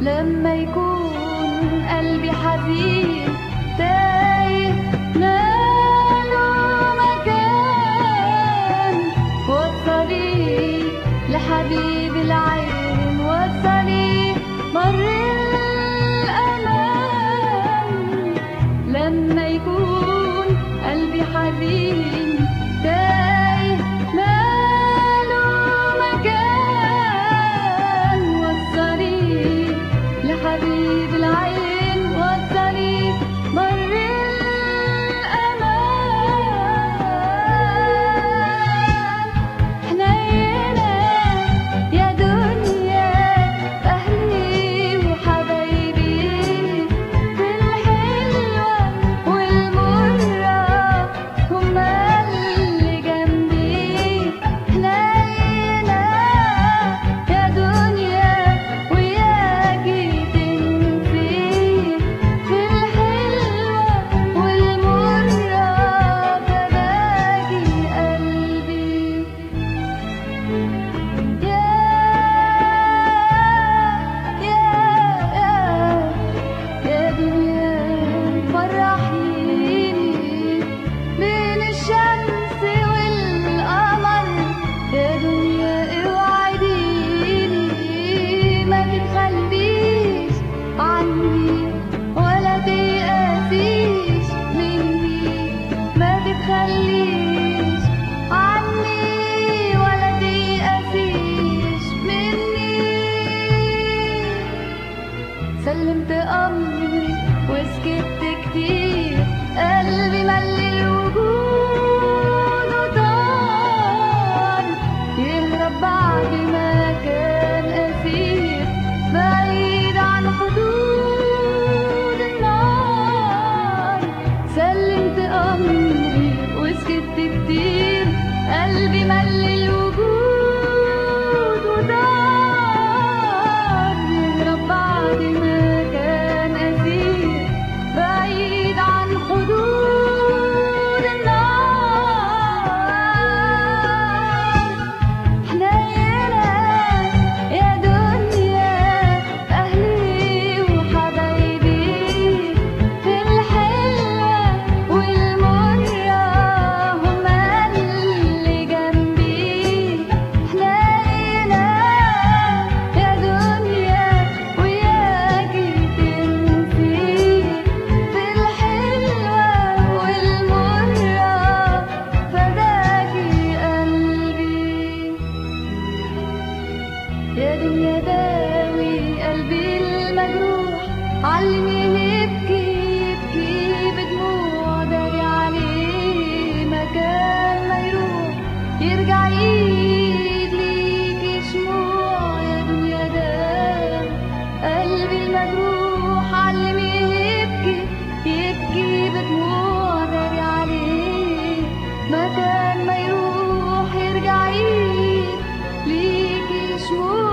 لما يكون قلبي حزين تايه ماله مكان وصلي لحبيب العين وصلي مر الأمان لما يكون قلبي حزين تايه ماله مكان وصلي لحبيب العين وصلي مر الأمان حنينة يا دنيا أهلي وحبايبي في الحلوة والمرة هما اللي جنبي حنينة يا دنيا وياكي تنسي في الحلوة والمرة فداكي قلبي يا يا يا دنيا فرحيني بين الشمس والقمر يا دنيا اوعديني ما تتخليش عني ولا تيأسيش مني ما تتخليش عني ولا تيأسيش مني سلمت أمري وسكت كتير قلبي ملي الوجود وطار يهرب بعد ما كان أسير بعيد عن حدود النار سلمت أمري وسكت كتير قلبي ملي الوجود ودار يهرب بعد ما كان أسير بعيد عن حدود النار حنينة يا دنيا أهلي وحبايبي في الحلوة والمرة هما اللي جنبي حنينة يا دنيا وياكي تنسي في الحلوة والمرة فداكي قلبي يا دنيا داوي قلبي المجروح علمي يبكي يبكي بدموع داري عليه مكان ما يروح يرجع ايد ليكي شموع يا دنيا داوي قلبي المجروح علمي يبكي يبكي بدموع داري عليه مكان ما يروح يرجع ايد ليكي شموع